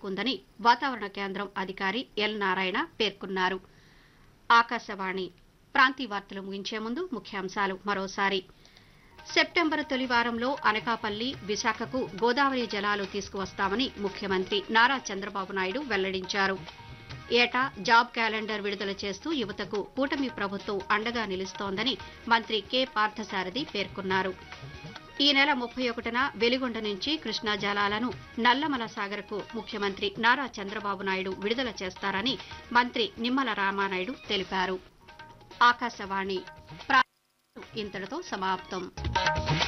చేరుకుందని వాతావరణ కేంద్రం అధికారి ఎల్ నారాయణ పేర్కొన్నారు ఆకాశవాణి ప్రాంతీయ వార్తలు ముగించే ముందు ముఖ్యాంశాలు మరోసారి సెప్టెంబర్ తొలి వారంలో అనకాపల్లి విశాఖకు గోదావరి జలాలు తీసుకువస్తామని ముఖ్యమంత్రి నారా చంద్రబాబు నాయుడు వెల్లడించారు ఏటా జాబ్ క్యాలెండర్ విడుదల చేస్తూ యువతకు కూటమి ప్రభుత్వం అండగా నిలుస్తోందని మంత్రి కె పార్థసారథి పేర్కొన్నారు ఈ నెల ముప్పై ఒకటిన వెలిగొండ నుంచి కృష్ణా జలాలను నల్లమల సాగర్కు ముఖ్యమంత్రి నారా చంద్రబాబు నాయుడు విడుదల చేస్తారని మంత్రి నిమ్మల రామానాయుడు తెలిపారు ఆకాశవాణి ప్రా- ఇంతటితో సమాప్తం